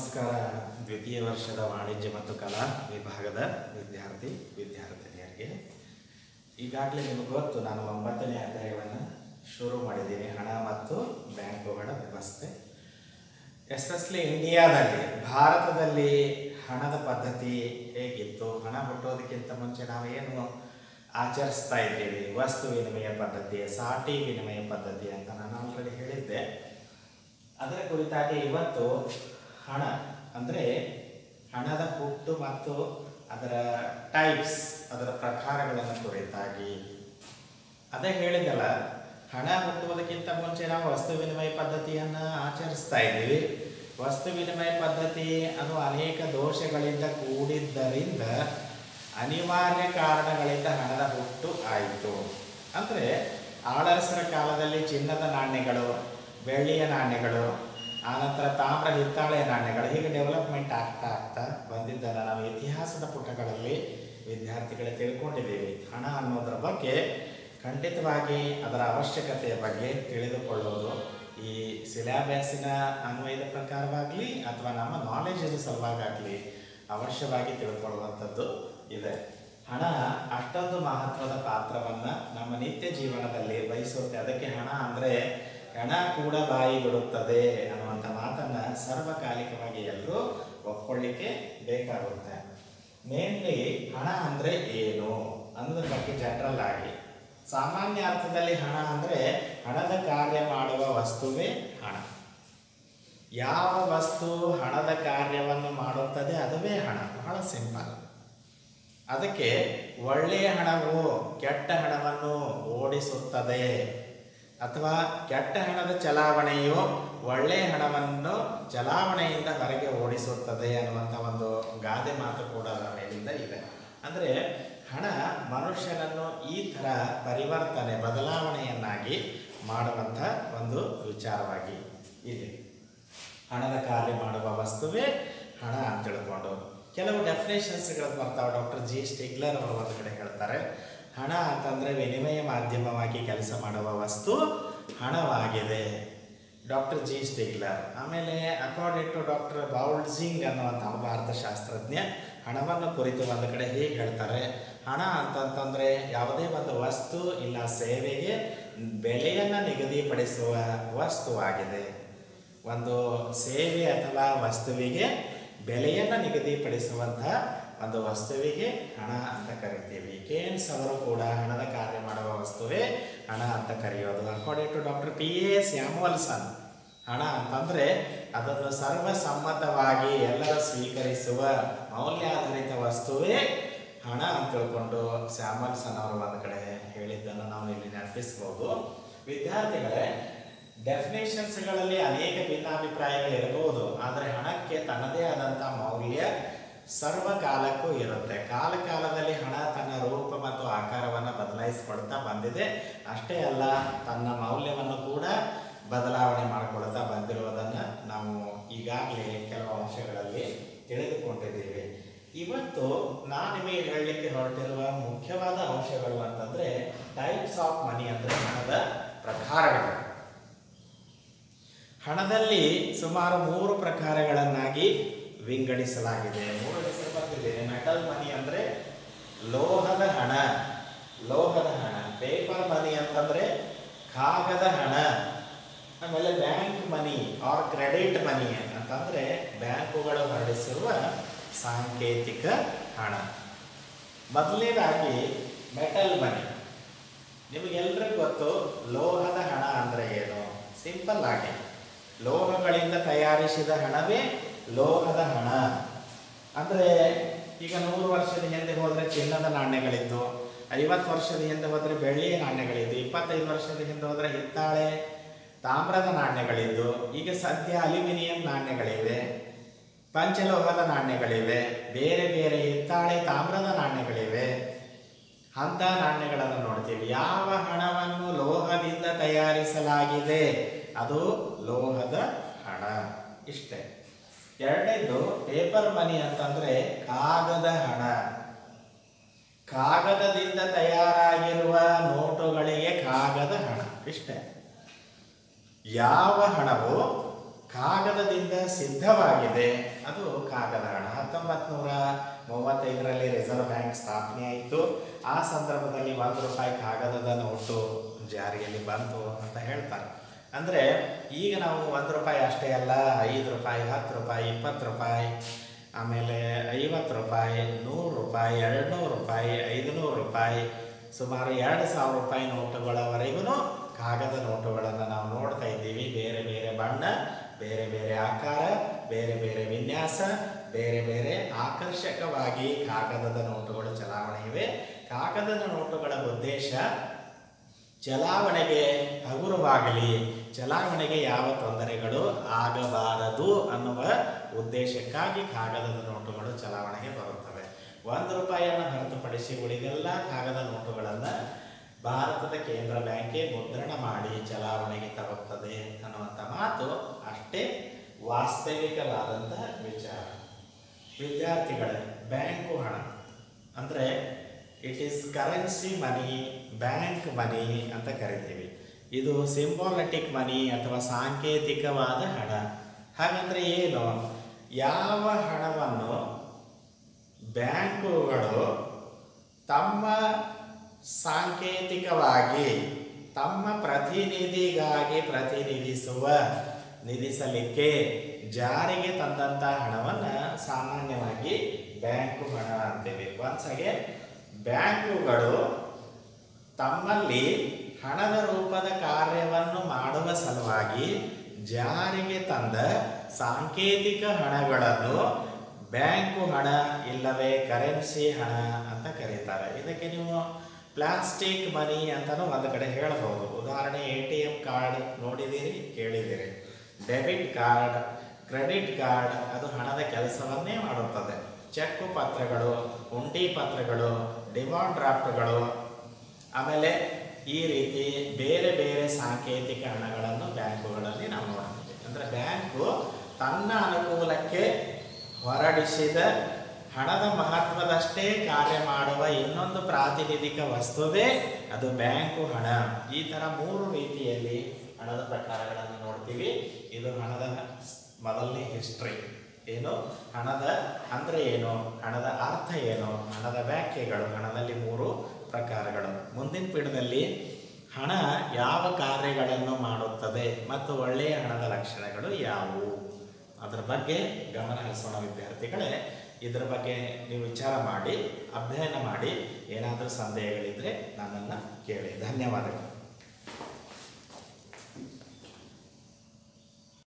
ನಮಸ್ಕಾರ ದ್ವಿತೀಯ ವರ್ಷದ ವಾಣಿಜ್ಯ ಮತ್ತು ಕಲಾ ವಿಭಾಗದ ವಿದ್ಯಾರ್ಥಿ ವಿದ್ಯಾರ್ಥಿನಿಯರಿಗೆ ಈಗಾಗಲೇ ನಿಮಗೆ ಗೊತ್ತು ನಾನು ಒಂಬತ್ತನೇ ಅಧ್ಯಾಯವನ್ನು ಶುರು ಮಾಡಿದ್ದೀನಿ ಹಣ ಮತ್ತು ಬ್ಯಾಂಕುಗಳ ವ್ಯವಸ್ಥೆ ಎಸ್ಪೆಷಲಿ ಇಂಡಿಯಾದಲ್ಲಿ ಭಾರತದಲ್ಲಿ ಹಣದ ಪದ್ಧತಿ ಹೇಗಿತ್ತು ಹಣ ಹುಟ್ಟೋದಕ್ಕಿಂತ ಮುಂಚೆ ನಾವೇನು ಆಚರಿಸ್ತಾ ಇದ್ದೀವಿ ವಸ್ತು ವಿನಿಮಯ ಪದ್ಧತಿ ಸಾಟಿ ವಿನಿಮಯ ಪದ್ಧತಿ ಅಂತ ನಾನು ಆಲ್ರೆಡಿ ಹೇಳಿದ್ದೆ ಅದರ ಕುರಿತಾಗಿ ಇವತ್ತು ಹಣ ಅಂದರೆ ಹಣದ ಹುಟ್ಟು ಮತ್ತು ಅದರ ಟೈಪ್ಸ್ ಅದರ ಪ್ರಕಾರಗಳನ್ನು ಕುರಿತಾಗಿ ಅದೇ ಹೇಳಿದಲ್ಲ ಹಣ ಹುಟ್ಟುವುದಕ್ಕಿಂತ ಮುಂಚೆ ನಾವು ವಸ್ತು ವಿನಿಮಯ ಪದ್ಧತಿಯನ್ನು ಆಚರಿಸ್ತಾ ಇದ್ದೀವಿ ವಸ್ತು ವಿನಿಮಯ ಪದ್ಧತಿ ಅದು ಅನೇಕ ದೋಷಗಳಿಂದ ಕೂಡಿದ್ದರಿಂದ ಅನಿವಾರ್ಯ ಕಾರಣಗಳಿಂದ ಹಣದ ಹುಟ್ಟು ಆಯಿತು ಅಂದರೆ ಆಳರಸರ ಕಾಲದಲ್ಲಿ ಚಿನ್ನದ ನಾಣ್ಯಗಳು ಬೆಳ್ಳಿಯ ನಾಣ್ಯಗಳು ಆನಂತರ ತಾಮ್ರ ಹಿತ್ತಾಳೆ ನಾಣ್ಯಗಳು ಹೀಗೆ ಡೆವಲಪ್ಮೆಂಟ್ ಆಗ್ತಾ ಆಗ್ತಾ ಬಂದಿದ್ದನ್ನು ನಾವು ಇತಿಹಾಸದ ಪುಟಗಳಲ್ಲಿ ವಿದ್ಯಾರ್ಥಿಗಳೇ ತಿಳ್ಕೊಂಡಿದ್ದೀವಿ ಹಣ ಅನ್ನೋದ್ರ ಬಗ್ಗೆ ಖಂಡಿತವಾಗಿ ಅದರ ಅವಶ್ಯಕತೆಯ ಬಗ್ಗೆ ತಿಳಿದುಕೊಳ್ಳೋದು ಈ ಸಿಲೆಬಸ್ಸಿನ ಅನ್ವಯದ ಪ್ರಕಾರವಾಗಲಿ ಅಥವಾ ನಮ್ಮ ನಾಲೆಜಿನ ಸಲುವಾಗಲಿ ಅವಶ್ಯವಾಗಿ ತಿಳ್ಕೊಳ್ಳುವಂಥದ್ದು ಇದೆ ಹಣ ಅಷ್ಟೊಂದು ಮಹತ್ವದ ಪಾತ್ರವನ್ನು ನಮ್ಮ ನಿತ್ಯ ಜೀವನದಲ್ಲಿ ವಹಿಸುತ್ತೆ ಅದಕ್ಕೆ ಹಣ ಅಂದರೆ ಹಣ ಕೂಡ ಬಾಯಿ ಬಿಡುತ್ತದೆ ಅನ್ನುವಂಥ ಮಾತನ್ನು ಸರ್ವಕಾಲಿಕವಾಗಿ ಎಲ್ಲರೂ ಒಪ್ಕೊಳ್ಳಿಕ್ಕೆ ಬೇಕಾಗುತ್ತೆ ಮೇನ್ಲಿ ಹಣ ಅಂದರೆ ಏನು ಅನ್ನೋದ್ರ ಬಗ್ಗೆ ಜನರಲ್ ಆಗಿ ಸಾಮಾನ್ಯ ಅರ್ಥದಲ್ಲಿ ಹಣ ಅಂದರೆ ಹಣದ ಕಾರ್ಯ ಮಾಡುವ ವಸ್ತುವೇ ಹಣ ಯಾವ ವಸ್ತು ಹಣದ ಕಾರ್ಯವನ್ನು ಮಾಡುತ್ತದೆ ಅದುವೇ ಹಣ ಬಹಳ ಸಿಂಪಲ್ ಅದಕ್ಕೆ ಒಳ್ಳೆಯ ಹಣವು ಕೆಟ್ಟ ಹಣವನ್ನು ಓಡಿಸುತ್ತದೆ ಅಥವಾ ಕೆಟ್ಟ ಹಣದ ಚಲಾವಣೆಯು ಒಳ್ಳೆಯ ಹಣವನ್ನು ಚಲಾವಣೆಯಿಂದ ಹೊರಗೆ ಓಡಿಸುತ್ತದೆ ಅನ್ನುವಂಥ ಒಂದು ಗಾದೆ ಮಾತು ಕೂಡ ಅದರ ಮೇಲಿಂದ ಇದೆ ಅಂದರೆ ಹಣ ಮನುಷ್ಯನನ್ನು ಈ ಥರ ಪರಿವರ್ತನೆ ಬದಲಾವಣೆಯನ್ನಾಗಿ ಮಾಡುವಂಥ ಒಂದು ವಿಚಾರವಾಗಿ ಇದೆ ಹಣದ ಕಾರ್ಯ ಮಾಡುವ ವಸ್ತುವೇ ಹಣ ಅಂತ ತಿಳ್ಕೊಂಡು ಕೆಲವು ಡೆಫಿನೇಷನ್ಸ್ಗಳು ಬರ್ತಾವೆ ಡಾಕ್ಟರ್ ಜಿ ಸ್ಟಿಗ್ಲರ್ ಅವರು ಒಂದು ಕಡೆ ಹೇಳ್ತಾರೆ ಹಣ ಅಂತಂದರೆ ವಿನಿಮಯ ಮಾಧ್ಯಮವಾಗಿ ಕೆಲಸ ಮಾಡುವ ವಸ್ತು ಹಣವಾಗಿದೆ ಡಾಕ್ಟರ್ ಜಿ ಸ್ಟಿಗ್ಲರ್ ಆಮೇಲೆ ಅಕಾರ್ಡಿಂಗ್ ಟು ಡಾಕ್ಟರ್ ಬೌಲ್ಜಿಂಗ್ ಅನ್ನುವಂಥ ಭಾರತ ಶಾಸ್ತ್ರಜ್ಞ ಹಣವನ್ನು ಕುರಿತು ಒಂದು ಕಡೆ ಹೇಗೆ ಹೇಳ್ತಾರೆ ಹಣ ಅಂತಂತಂದರೆ ಯಾವುದೇ ಒಂದು ವಸ್ತು ಇಲ್ಲ ಸೇವೆಗೆ ಬೆಲೆಯನ್ನು ನಿಗದಿಪಡಿಸುವ ವಸ್ತುವಾಗಿದೆ ಒಂದು ಸೇವೆ ಅಥವಾ ವಸ್ತುವಿಗೆ ಬೆಲೆಯನ್ನು ನಿಗದಿಪಡಿಸುವಂಥ ಒಂದು ವಸ್ತುವಿಗೆ ಹಣ ಅಂತ ಕರಿತೀವಿ ಕೇನ್ಸ್ ಅವರು ಕೂಡ ಹಣದ ಕಾರ್ಯ ಮಾಡುವ ವಸ್ತುವೇ ಹಣ ಅಂತ ಕರೆಯೋದು according to doctor P A Samuelson ಹಣ ಅಂತಂದರೆ ಅದನ್ನು ಸರ್ವಸಮ್ಮತವಾಗಿ ಎಲ್ಲರೂ ಸ್ವೀಕರಿಸುವ ಮೌಲ್ಯಾಧಾರಿತ ವಸ್ತುವೇ ಹಣ ಅಂತ ತಿಳ್ಕೊಂಡು ಸ್ಯಾಮಲ್ಸನ್ ಅವರು ಒಂದು ಕಡೆ ಹೇಳಿದ್ದನ್ನು ನಾವು ಇಲ್ಲಿ ನೆನಪಿಸ್ಬೋದು ವಿದ್ಯಾರ್ಥಿಗಳೇ ಡೆಫಿನೇಷನ್ಸ್ಗಳಲ್ಲಿ ಅನೇಕ ಭಿನ್ನಾಭಿಪ್ರಾಯಗಳಿರಬಹುದು ಆದರೆ ಹಣಕ್ಕೆ ತನ್ನದೇ ಆದಂಥ ಮೌಲ್ಯ ಸರ್ವಕಾಲಕ್ಕೂ ಇರುತ್ತೆ ಕಾಲ ಕಾಲದಲ್ಲಿ ಹಣ ತನ್ನ ರೂಪ ಮತ್ತು ಆಕಾರವನ್ನು ಬದಲಾಯಿಸಿಕೊಳ್ತಾ ಬಂದಿದೆ ಅಷ್ಟೇ ಅಲ್ಲ ತನ್ನ ಮೌಲ್ಯವನ್ನು ಕೂಡ ಬದಲಾವಣೆ ಮಾಡಿಕೊಳ್ತಾ ಬಂದಿರುವುದನ್ನು ನಾವು ಈಗಾಗಲೇ ಕೆಲವು ಅಂಶಗಳಲ್ಲಿ ತಿಳಿದುಕೊಂಡಿದ್ದೀವಿ ಇವತ್ತು ನಾನು ನಿಮಗೆ ಹೇಳಲಿಕ್ಕೆ ಹೊರಟಿರುವ ಮುಖ್ಯವಾದ ಅಂಶಗಳು ಅಂತಂದರೆ ಟೈಪ್ಸ್ ಆಫ್ ಮನಿ ಅಂದರೆ ಹಣದ ಪ್ರಕಾರಗಳು ಹಣದಲ್ಲಿ ಸುಮಾರು ಮೂರು ಪ್ರಕಾರಗಳನ್ನಾಗಿ ವಿಂಗಡಿಸಲಾಗಿದೆ ಮೂರು ಹೆಸರು ಬರ್ತಿದೆ ಮೆಟಲ್ ಮನಿ ಅಂದರೆ ಲೋಹದ ಹಣ ಲೋಹದ ಹಣ ಪೇಪರ್ ಮನಿ ಅಂತಂದರೆ ಕಾಗದ ಹಣ ಆಮೇಲೆ bank money or credit money ಅಂತಂದರೆ ಬ್ಯಾಂಕುಗಳು ಹೊರಡಿಸಿರುವ ಸಾಂಕೇತಿಕ ಹಣ ಮೊದಲನೇದಾಗಿ ಮೆಟಲ್ ಮನಿ ನಿಮಗೆಲ್ಲರಿಗೂ ಗೊತ್ತು ಲೋಹದ ಹಣ ಅಂದರೆ ಏನು ಸಿಂಪಲ್ ಆಗಿ ಲೋಹಗಳಿಂದ ತಯಾರಿಸಿದ ಹಣವೇ ಲೋಹದ ಹಣ ಅಂದರೆ ಈಗ ನೂರು ವರ್ಷದ ಹಿಂದೆ ಹೋದರೆ ಚಿನ್ನದ ನಾಣ್ಯಗಳಿದ್ದು ಐವತ್ತು ವರ್ಷದ ಹಿಂದೆ ಹೋದರೆ ಬೆಳ್ಳಿಯ ನಾಣ್ಯಗಳಿದ್ದು ಇಪ್ಪತ್ತೈದು ವರ್ಷದ ಹಿಂದೆ ಹೋದರೆ ಹಿತ್ತಾಳೆ ತಾಮ್ರದ ನಾಣ್ಯಗಳಿದ್ದು ಈಗ ಸದ್ಯ ಅಲ್ಯೂಮಿನಿಯಂ ನಾಣ್ಯಗಳಿವೆ ಪಂಚಲೋಹದ ನಾಣ್ಯಗಳಿವೆ ಬೇರೆ ಬೇರೆ ಹಿತ್ತಾಳೆ ತಾಮ್ರದ ನಾಣ್ಯಗಳಿವೆ ಅಂಥ ನಾಣ್ಯಗಳನ್ನು ನೋಡ್ತೀವಿ ಯಾವ ಹಣವನ್ನು ಲೋಹದಿಂದ ತಯಾರಿಸಲಾಗಿದೆ ಅದು ಲೋಹದ ಹಣ ಇಷ್ಟೇ ಎರಡನೇದು ಪೇಪರ್ ಮನಿ ಅಂತಂದ್ರೆ ಕಾಗದ ಹಣ ಕಾಗದದಿಂದ ತಯಾರಾಗಿರುವ ನೋಟುಗಳಿಗೆ ಕಾಗದ ಹಣ ಇಷ್ಟೇ ಯಾವ ಹಣವು ಕಾಗದದಿಂದ ಸಿದ್ಧವಾಗಿದೆ ಅದು ಕಾಗದ ಹಣ ಹತ್ತೊಂಬತ್ತು ನೂರ ಮೂವತ್ತೈದರಲ್ಲಿ ರಿಸರ್ವ್ ಬ್ಯಾಂಕ್ ಸ್ಥಾಪನೆ ಆಯಿತು ಆ ಸಂದರ್ಭದಲ್ಲಿ ಒಂದು ರೂಪಾಯಿ ಕಾಗದದ ನೋಟು ಜಾರಿಯಲ್ಲಿ ಬಂತು ಅಂತ ಹೇಳ್ತಾರೆ ಅಂದರೆ ಈಗ ನಾವು ಒಂದು ರೂಪಾಯಿ ಅಷ್ಟೇ ಅಲ್ಲ ಐದು ರೂಪಾಯಿ ಹತ್ತು ರೂಪಾಯಿ ಇಪ್ಪತ್ತು ರೂಪಾಯಿ ಆಮೇಲೆ ಐವತ್ತು ರೂಪಾಯಿ ನೂರು ರೂಪಾಯಿ ಎರಡುನೂರು ರೂಪಾಯಿ ಐದುನೂರು ರೂಪಾಯಿ ಸುಮಾರು ಎರಡು ಸಾವಿರ ರೂಪಾಯಿ ನೋಟುಗಳವರೆಗೂ ಕಾಗದ ನೋಟುಗಳನ್ನು ನಾವು ನೋಡ್ತಾ ಇದ್ದೀವಿ ಬೇರೆ ಬೇರೆ ಬಣ್ಣ ಬೇರೆ ಬೇರೆ ಆಕಾರ ಬೇರೆ ಬೇರೆ ವಿನ್ಯಾಸ ಬೇರೆ ಬೇರೆ ಆಕರ್ಷಕವಾಗಿ ಕಾಗದದ ನೋಟುಗಳು ಚಲಾವಣೆ ಇವೆ ಕಾಗದದ ನೋಟುಗಳ ಉದ್ದೇಶ ಚಲಾವಣೆಗೆ ಹಗುರವಾಗಲಿ ಚಲಾವಣೆಗೆ ಯಾವ ತೊಂದರೆಗಳು ಆಗಬಾರದು ಅನ್ನುವ ಉದ್ದೇಶಕ್ಕಾಗಿ ಕಾಗದದ ನೋಟುಗಳು ಚಲಾವಣೆಗೆ ಬರುತ್ತವೆ ಒಂದು ರೂಪಾಯಿಯನ್ನು ಹೊರತುಪಡಿಸಿ ಉಳಿದೆಲ್ಲ ಕಾಗದ ನೋಟುಗಳನ್ನು ಭಾರತದ ಕೇಂದ್ರ ಬ್ಯಾಂಕೇ ಮುದ್ರಣ ಮಾಡಿ ಚಲಾವಣೆಗೆ ತರುತ್ತದೆ ಅನ್ನುವಂಥ ಮಾತು ಅಷ್ಟೇ ವಾಸ್ತವಿಕವಾದಂಥ ವಿಚಾರ ವಿದ್ಯಾರ್ಥಿಗಳೇ ಬ್ಯಾಂಕು ಹಣ ಅಂದರೆ it is currency money bank money ಅಂತ ಕರಿತೀವಿ ಇದು ಸಿಂಬಾಲಿಟಿಕ್ ಮನಿ ಅಥವಾ ಸಾಂಕೇತಿಕವಾದ ಹಣ ಹಾಗಂದ್ರೆ ಏನು ಯಾವ ಹಣವನ್ನು ಬ್ಯಾಂಕುಗಳು ತಮ್ಮ ಸಾಂಕೇತಿಕವಾಗಿ ತಮ್ಮ ಪ್ರತಿನಿಧಿಗಾಗಿ ಪ್ರತಿನಿಧಿಸುವ ನಿಧಿಸಲಿಕ್ಕೆ ಜಾರಿಗೆ ತಂದಂಥ ಹಣವನ್ನು ಸಾಮಾನ್ಯವಾಗಿ ಬ್ಯಾಂಕು ಹಣ ಅಂತೇವೆ ಒನ್ಸ್ ಅಗೇನ್ ಬ್ಯಾಂಕುಗಳು ತಮ್ಮಲ್ಲಿ ಹಣದ ರೂಪದ ಕಾರ್ಯವನ್ನು ಮಾಡುವ ಸಲುವಾಗಿ ಜಾರಿಗೆ ತಂದ ಸಾಂಕೇತಿಕ ಹಣಗಳನ್ನು ಬ್ಯಾಂಕು ಹಣ ಇಲ್ಲವೇ ಕರೆನ್ಸಿ ಹಣ ಅಂತ ಕರೀತಾರೆ ಇದಕ್ಕೆ ನೀವು ಪ್ಲಾಸ್ಟಿಕ್ ಮನಿ ಅಂತಲೂ ಒಂದು ಕಡೆ ಹೇಳಬಹುದು ಉದಾಹರಣೆ ಎ ಟಿ ಎಂ ಕಾರ್ಡ್ ನೋಡಿದ್ದೀರಿ ಕೇಳಿದ್ದೀರಿ ಡೆಬಿಟ್ ಕಾರ್ಡ್ ಕ್ರೆಡಿಟ್ ಕಾರ್ಡ್ ಅದು ಹಣದ ಕೆಲಸವನ್ನೇ ಮಾಡುತ್ತದೆ ಚೆಕ್ಕು ಪತ್ರಗಳು ಉಂಡಿ ಪತ್ರಗಳು ಡಿಮಾಂಡ್ ಡ್ರಾಫ್ಟ್ಗಳು ಆಮೇಲೆ ಈ ರೀತಿ ಬೇರೆ ಬೇರೆ ಸಾಂಕೇತಿಕ ಹಣಗಳನ್ನು ಬ್ಯಾಂಕುಗಳಲ್ಲಿ ನಾವು ನೋಡ್ತೀವಿ ಅಂದರೆ ಬ್ಯಾಂಕು ತನ್ನ ಅನುಕೂಲಕ್ಕೆ ಹೊರಡಿಸಿದ ಹಣದ ಮಹತ್ವದಷ್ಟೇ ಕಾರ್ಯ ಮಾಡುವ ಇನ್ನೊಂದು ಪ್ರಾತಿನಿಧಿಕ ವಸ್ತುವೇ ಅದು ಬ್ಯಾಂಕು ಹಣ ಈ ಥರ ಮೂರು ರೀತಿಯಲ್ಲಿ ಹಣದ ಪ್ರಕಾರಗಳನ್ನು ನೋಡ್ತೀವಿ ಇದು ಹಣದ ಮೊದಲನೇ ಹಿಸ್ಟ್ರಿ ಏನು ಹಣದ ಅಂದರೆ ಏನು ಹಣದ ಅರ್ಥ ಏನು ಹಣದ ವ್ಯಾಖ್ಯೆಗಳು ಹಣದಲ್ಲಿ ಮೂರು ಪ್ರಕಾರಗಳು ಮುಂದಿನ ಪೀಠದಲ್ಲಿ ಹಣ ಯಾವ ಕಾರ್ಯಗಳನ್ನು ಮಾಡುತ್ತದೆ ಮತ್ತು ಒಳ್ಳೆಯ ಹಣದ ಲಕ್ಷಣಗಳು ಯಾವುವು ಅದರ ಬಗ್ಗೆ ಗಮನ ಹರಿಸೋಣ ವಿದ್ಯಾರ್ಥಿಗಳೇ ಇದರ ಬಗ್ಗೆ ನೀವು ವಿಚಾರ ಮಾಡಿ ಅಧ್ಯಯನ ಮಾಡಿ ಏನಾದರೂ ಸಂದೇಹಗಳಿದ್ದರೆ ನನ್ನನ್ನು ಕೇಳಿ ಧನ್ಯವಾದಗಳು